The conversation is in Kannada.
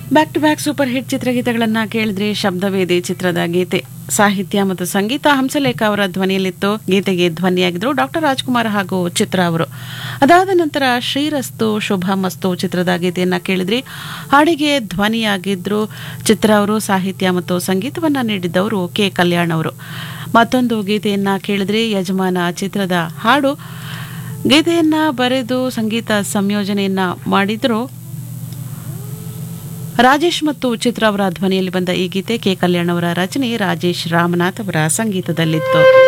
back to back super hit ಚಿತ್ರಗೀತೆಗಳನ್ನ ಕೇಳಿದ್ರೆ ಶಬ್ದವೇದಿ ಚಿತ್ರದ ಗೀತೆ ಸಾಹಿತ್ಯ ಮತ್ತು ಸಂಗೀತ ಹಂಸಲೇಖ ಅವರ ಧ್ವನಿಯಲ್ಲಿತ್ತು ಗೀತೆಗೆ ಧ್ವನಿಯಾಗಿದ್ರು ಡಾಕ್ಟರ್ ರಾಜ್ಕುಮಾರ್ ಹಾಗೂ ಚಿತ್ರ ಅವರು ಅದಾದ ನಂತರ ಶ್ರೀರಸ್ತು ಶುಭ ಮಸ್ತು ಚಿತ್ರದ ಗೀತೆಯನ್ನ ಕೇಳಿದ್ರಿ ಹಾಡಿಗೆ ಧ್ವನಿಯಾಗಿದ್ರು ಚಿತ್ರ ಅವರು ಸಾಹಿತ್ಯ ಮತ್ತು ಸಂಗೀತವನ್ನ ನೀಡಿದ್ದವರು ಕೆ ಕಲ್ಯಾಣ್ ಅವರು ಮತ್ತೊಂದು ಗೀತೆಯನ್ನ ಕೇಳಿದ್ರಿ ಯಜಮಾನ ಚಿತ್ರದ ಹಾಡು ಗೀತೆಯನ್ನ ಬರೆದು ಸಂಗೀತ ಸಂಯೋಜನೆಯನ್ನ ಮಾಡಿದ್ರು ರಾಜೇಶ್ ಮತ್ತು ಚಿತ್ರ ಅವರ ಧ್ವನಿಯಲ್ಲಿ ಬಂದ ಈ ಗೀತೆ ಕೆ ಕಲ್ಯಾಣ್ ಅವರ ರಚನೆ ರಾಜೇಶ್ ರಾಮನಾಥ್ ಅವರ ಸಂಗೀತದಲ್ಲಿತ್ತು